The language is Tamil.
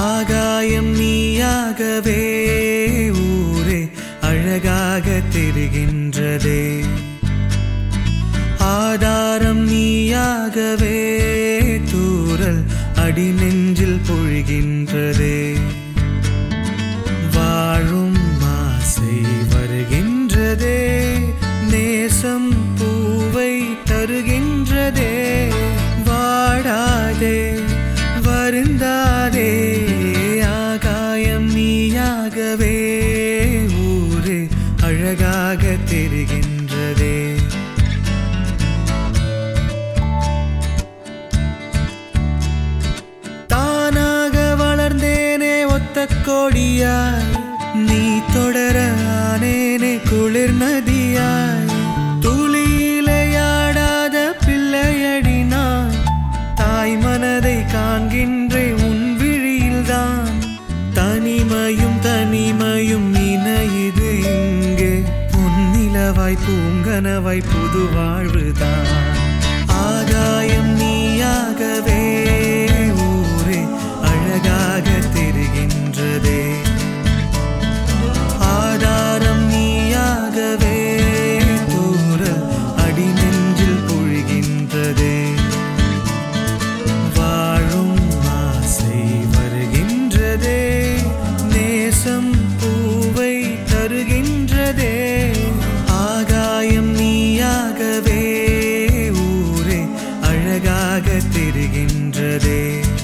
ஆகாயம் நீயாகவே ஊரே அழகாக தெரிகின்றதே ஆதாரம் நீயாகவே தூரல் அடி நெஞ்சில் பொழிகின்றதே வாழும் ஆசை வருகின்றதே நேசம் பூவை தருகின்றதே வாடாதே வருந்தாதே ஆகாயம் நீயாகவே ஊரே அழகாக தெரிகின்றதே தானாக வளர்ந்தேனே ஒத்த கொடியாய் நீ தொடர ஆனேனே குளிர் நதியாய் துளியிலையாடாத பிள்ளையடி நான் தாய் மனதை காண்கின்றே உன் விழியில்தான் தனிமையும் தனிமையும் இணையுது இங்கே பொன்னிலவாய் பூங்கனவாய் புது வாழ்வுதான் ஆகாயம் நீயாகவே ஊரே அழகாக தெரிகின்றதே ஆதாரம் நீயாகவே தூரல் அடி நெஞ்சில் பொழிகின்றதே வாழும் ஆசை வருகின்றதே நேசம் பூவை தருகின்றதே ஆகாயம் நீயாகவே ஊரே அழகாக தெரிகின்றதே